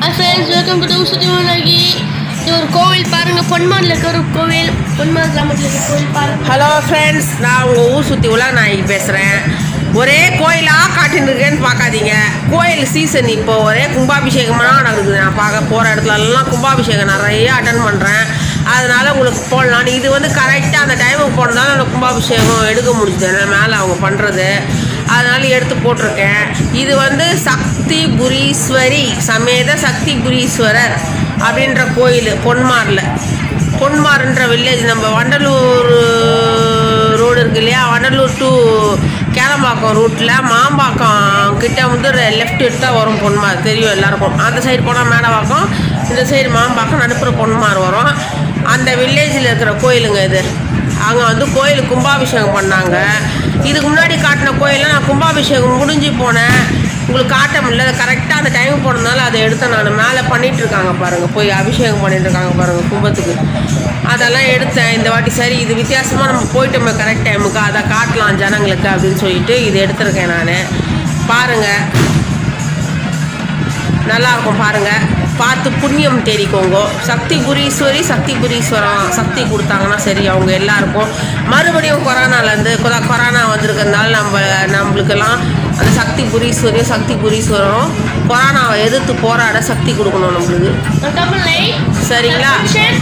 Friends welcome to சுத்திமலகி இது ஒரு கோவில் பாருங்க பொன்மான்ல இருக்க ஒரு கோவில் பொன்மான் கிராமத்தில் இருக்க கோவில் பாருங்க ஹலோ ஃப்ரெண்ட்ஸ் நான் உங்கள் ஊர் சுற்றி உலா நாயகி பேசுகிறேன் ஒரே கோயிலாக காட்டின்னு இருக்கேன்னு பார்க்காதீங்க கோயில் சீசன் இப்போ ஒரே கும்பாபிஷேகமாக நடக்குது நான் பார்க்க போகிற இடத்துலலாம் கும்பாபிஷேகம் நிறைய அட்டன் பண்ணுறேன் அதனால் உங்களுக்கு போடலாம் இது வந்து கரெக்டாக அந்த டைமுக்கு போனதால அந்த கும்பாபிஷேகம் எடுக்க முடிஞ்சது மேலே அவங்க பண்ணுறது அதனால எடுத்து போட்டிருக்கேன் இது வந்து சக்தி புரீஸ்வரி சமேத சக்தி புரீஸ்வரர் அப்படின்ற கோயில் பொன்மாரில் பொன்மார்ன்ற வில்லேஜ் நம்ம வண்டலூர் ரோடு இருக்கு இல்லையா வண்டலூர் டு கேளம்பாக்கம் ரூட்டில் மாம்பாக்கம் கிட்ட வந்து லெஃப்ட் எடுத்தால் வரும் பொன்மார் தெரியும் எல்லாருக்கும் அந்த சைடு போனால் மேடவாக்கம் இந்த சைடு மாம்பாக்கம் நடுப்புற பொன்மார் வரும் அந்த வில்லேஜில் இருக்கிற கோயிலுங்க இது அங்கே வந்து கோயில் கும்பாபிஷேகம் பண்ணாங்க இதுக்கு முன்னாடி காட்டின கோயிலில் நான் கும்பாபிஷேகம் முடிஞ்சு போனேன் உங்களுக்கு காட்ட முடியல அது கரெக்டாக அந்த டைம் போனதுனால அதை எடுத்து நான் மேலே பண்ணிட்டு இருக்காங்க பாருங்கள் போய் அபிஷேகம் பண்ணிட்டு இருக்காங்க பாருங்கள் கும்பத்துக்கு அதெல்லாம் எடுத்தேன் இந்த வாட்டி சரி இது வித்தியாசமாக நம்ம போயிட்டோமே கரெக்ட் டைமுக்கு அதை காட்டலாம் ஜனங்களுக்கு அப்படின்னு சொல்லிட்டு இது எடுத்திருக்கேன் நான் பாருங்கள் நல்லா இருக்கும் பாருங்க பார்த்து புண்ணியம் தேடிக்கோங்க சக்தி புரீஸ்வரி சக்தி புரீஸ்வரம் சக்தி கொடுத்தாங்கன்னா சரி அவங்க எல்லாருக்கும் மறுபடியும் கொரோனாலேருந்து கொரோனா வந்திருக்கிறதுனால நம்ம நம்மளுக்கெல்லாம் அந்த சக்தி புரீஸ்வரியும் சக்தி புரீஸ்வரம் கொரோனாவை எதிர்த்து போராட சக்தி கொடுக்கணும் நம்மளுக்கு டபுள் லைக் சரிங்களா ஷேர்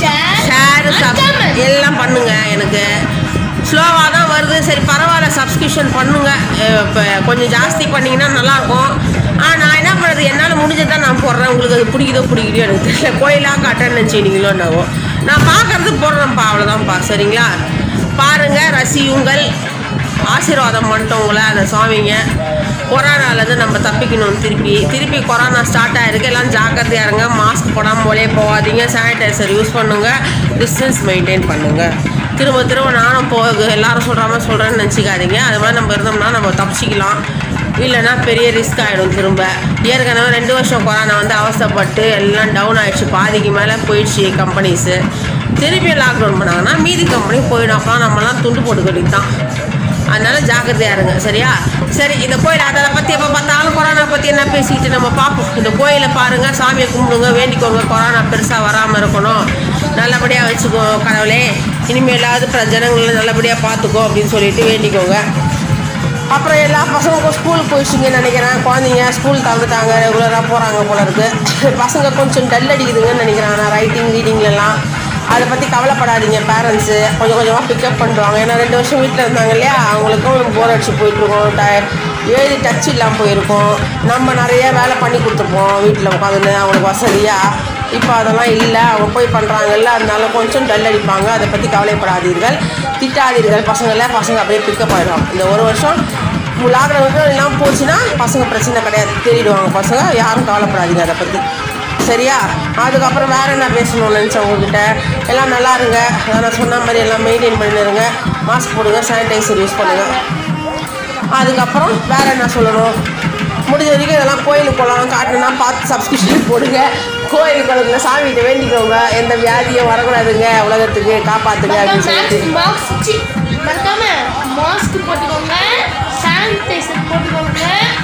ஷேர் சப் எல்லாம் பண்ணுங்க எனக்கு ஸ்லோவாக தான் வருது சரி பரவாயில்ல சப்ஸ்கிரிப்ஷன் பண்ணுங்க இப்போ கொஞ்சம் ஜாஸ்தி பண்ணிங்கன்னா நல்லாயிருக்கும் ஆ நான் என்ன பண்ணுறது என்னால் முடிஞ்சதான் நான் போடுறேன் உங்களுக்கு அது பிடிக்குதோ பிடிக்கலையோ எனக்கு தெரியல கோயிலாக காட்டேன்னு நினச்சிங்களோ என்னவோ நான் பார்க்கறது போடுறேன்ப்பா அவ்வளோதான்ப்பா சரிங்களா பாருங்கள் ரசியுங்கள் ஆசீர்வாதம் பண்ணிட்டோம் உங்களை அந்த சுவாமிங்க கொரோனாலேருந்து நம்ம தப்பிக்கணும் திருப்பி திருப்பி கொரோனா ஸ்டார்ட் ஆகிருக்கு எல்லாம் ஜாக்கிரதையாக இருங்க மாஸ்க் போடாமல் வெளியே போகாதீங்க சானிடைசர் யூஸ் பண்ணுங்க டிஸ்டன்ஸ் மெயின்டைன் பண்ணுங்க திரும்ப திரும்ப நானும் போ எல்லாரும் சொல்கிற மாதிரி சொல்கிறேன்னு நினச்சிக்காதீங்க அது மாதிரி நம்ம இருந்தோம்னா நம்ம தப்பிச்சிக்கலாம் இல்லைன்னா பெரிய ரிஸ்க் ஆகிடும் திரும்ப ஏற்கனவே ரெண்டு வருஷம் கொரோனா வந்து அவஸ்தைப்பட்டு எல்லாம் டவுன் ஆயிடுச்சு பாதிக்கு மேலே போயிடுச்சு கம்பெனிஸு திருப்பி லாக்டவுன் பண்ணாங்கன்னா மீதி கம்பெனி போயிடும் அப்புறம் நம்மலாம் துண்டு போட்டுக்கிட்டு தான் அதனால ஜாக்கிரதையா இருங்க சரியா சரி இந்த கோயில் அதை பற்றி எப்போ பார்த்தாலும் கொரோனா பற்றி என்ன பேசிக்கிட்டு நம்ம பார்ப்போம் இந்த கோயிலை பாருங்க சாமியை கும்பிடுங்க வேண்டிக்கோங்க கொரோனா பெருசாக வராமல் இருக்கணும் நல்லபடியாக வச்சுக்கோ கடவுளே இனிமேலாவது பிற ஜனங்களை நல்லபடியாக பார்த்துக்கோ அப்படின்னு சொல்லிட்டு வேண்டிக்கோங்க அப்புறம் எல்லா பசங்களுக்கும் ஸ்கூல் போயிடுச்சுங்கன்னு நினைக்கிறேன் குழந்தைங்க ஸ்கூல் தந்துட்டாங்க ரெகுலராக போகிறாங்க போல இருக்கு பசங்க கொஞ்சம் டல் அடிக்குதுங்கன்னு நினைக்கிறேன் நான் ரைட்டிங் ரீடிங்லலாம் அதை பற்றி கவலைப்படாதீங்க பேரண்ட்ஸு கொஞ்சம் கொஞ்சமாக பிக்கப் பண்ணுவாங்க ஏன்னா ரெண்டு வருஷம் வீட்டில் இருந்தாங்க இல்லையா அவங்களுக்கும் போர் அடிச்சு போயிட்டுருக்கோம் டயர் எழுதி டச் இல்லாமல் போயிருக்கோம் நம்ம நிறைய வேலை பண்ணி கொடுத்துருப்போம் வீட்டில் உட்காந்துன்னு அவங்களுக்கு வசதியாக இப்போ அதெல்லாம் இல்லை அவங்க போய் பண்ணுறாங்கல்ல அதனால கொஞ்சம் டல் அடிப்பாங்க அதை பற்றி கவலைப்படாதீர்கள் திட்டாதீர்கள் பசங்களை பசங்க அப்படியே பிக்கப் ஆகிடுவாங்க இந்த ஒரு வருஷம் லாக்டவுன் எல்லாம் போச்சுன்னா பசங்க பிரச்சனை கிடையாது தேடிடுவாங்க பசங்க யாரும் கவலைப்படாதீங்க அதை பற்றி சரியா அதுக்கப்புறம் வேறு என்ன பேசணும்னு நினச்சேன் உங்ககிட்ட எல்லாம் நல்லா இருங்க அதான் நான் சொன்ன மாதிரி எல்லாம் மெயின்டைன் பண்ணிடுங்க மாஸ்க் போடுங்க சானிடைசர் யூஸ் பண்ணுங்கள் அதுக்கப்புறம் வேறு என்ன சொல்லணும் முடிஞ்ச வரைக்கும் இதெல்லாம் கோயிலுக்கு போகலாம் காட்டணும்னா பார்த்து சப்ஸ்கிரிப்ஷன் போடுங்க கோயிலுக்கு குழந்தைங்க சாமிகிட்ட வேண்டிக்கோங்க எந்த வியாதியும் வரக்கூடாதுங்க உலகத்துக்கு காப்பாற்றுங்க அப்படின்னு சொல்லிட்டு மாஸ்க் மறக்காம மாஸ்க் போட்டுக்கோங்க சானிடைசர் போட்டுக்கோங்க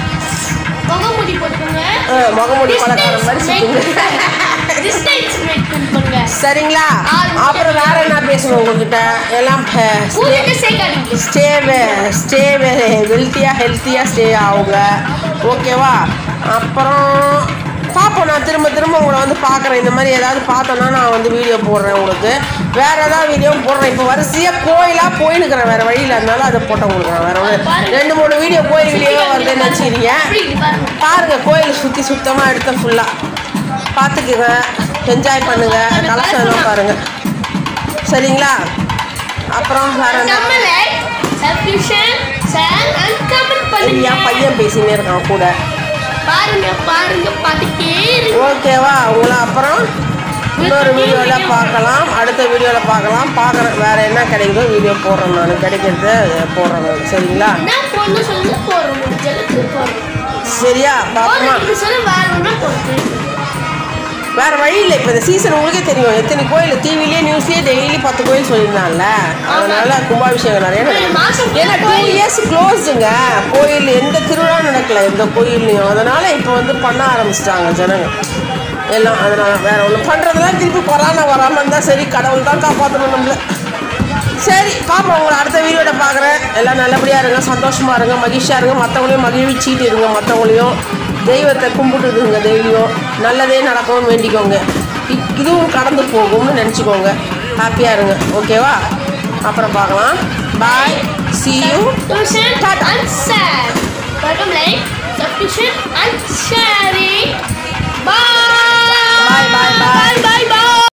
முகமூடி போட்டுக்கோங்க ஆ, முகமூடி பழக்கார மாதிரி சுத்துங்க டிஸ்டன்ஸ் மெயின்டைன் பண்ணுங்க சரிங்களா அப்புறம் வேற என்ன பேசணும் உங்ககிட்ட எல்லாம் கூட்டிட்டு சேர்க்காதீங்க ஸ்டே ஸ்டே ஹெல்த்தியாக ஹெல்த்தியாக ஸ்டே ஆகுங்க ஓகேவா அப்புறம் பார்ப்போம் நான் திரும்ப திரும்ப உங்களை வந்து பார்க்குறேன் இந்த மாதிரி ஏதாவது பார்த்தோன்னா நான் வந்து வீடியோ போடுறேன் உங்களுக்கு வேறு ஏதாவது வீடியோ போடுறேன் இப்போ வரிசையாக கோயிலாக போயினுக்கிறேன் வேறு வழியில் இருந்தாலும் அதை போட்டு உங்களுக்கு நான் வேறு ஒன்று ரெண்டு மூணு வீடியோ கோயில் வீடியோ வருதுன்னு நினச்சிக்கிறீங்க அப்படி பாருங்க பாருங்க கோயில் சுற்றி சுத்தமாக எடுத்தேன் ஃபுல்லாக பார்த்துக்குங்க என்ஜாய் பண்ணுங்க கலெக்ஷன் எல்லாம் பாருங்க சரிங்களா அப்புறம் வேற என்ன நம்ம like subscription share and comment பண்ணுங்க என் பையன் பேசினே இருக்கான் கூட பாருங்க பாருங்க பார்த்துட்டே இருங்க ஓகேவா உங்களை அப்புறம் இன்னொரு வீடியோவில் பார்க்கலாம் அடுத்த வீடியோவில் பார்க்கலாம் பார்க்குறேன் வேறு என்ன கிடைக்குதோ வீடியோ போடுறேன் நான் கிடைக்கிறத போடுறேன் நான் சரிங்களா என்ன பொண்ணு சொல்லி போறோம் முடிஞ்சளவுக்கு போறோம் சரியா பாப்போமா போறதுக்கு சொல்ல வேற ஒன்றா போறது வேற வழி இல்லை இப்போ இந்த சீசன் உங்களுக்கே தெரியும் எத்தனை கோயில் டிவிலேயே நியூஸ்லேயே டெய்லி பத்து கோயில் சொல்லியிருந்தாங்கல்ல அதனால கும்பாபிஷேகம் நிறைய நடக்குது மாசம் ஏன்னா டூ இயர்ஸ் க்ளோஸுங்க கோயில் எந்த திருவிழா நடக்கல எந்த கோயில்லையும் அதனால இப்போ வந்து பண்ண ஆரம்பிச்சிட்டாங்க ஜனங்க எல்லாம் அதனால் வேற ஒன்றும் பண்ணுறதெல்லாம் திருப்பி கொரோனா வராமல் இருந்தால் சரி கடவுள் தான் காப்பாற்றணும் நம்மள சரி பாப்போம் உங்களை அடுத்த வீடியோட பார்க்குறேன் எல்லாம் நல்லபடியாக இருங்க சந்தோஷமாக இருங்க மகிழ்ச்சியாக இருங்க மற்றவங்களையும் மகிழ்ச்சிட்டு இருங்க மற்றவங்களையும் தெய்வத்தை கும்பிட்டுதுங்க டெய்லியும் நல்லதே நடக்கும்னு வேண்டிக்கோங்க இ- இதுவும் கடந்து போகும்னு நினச்சிக்கோங்க ஹாப்பியாக இருங்க ஓகேவா அப்புறம் பார்க்கலாம் பாய் see you Tuition and share. Welcome like, subscription and sharing. Bye. Bye, bye, bye. Bye, bye.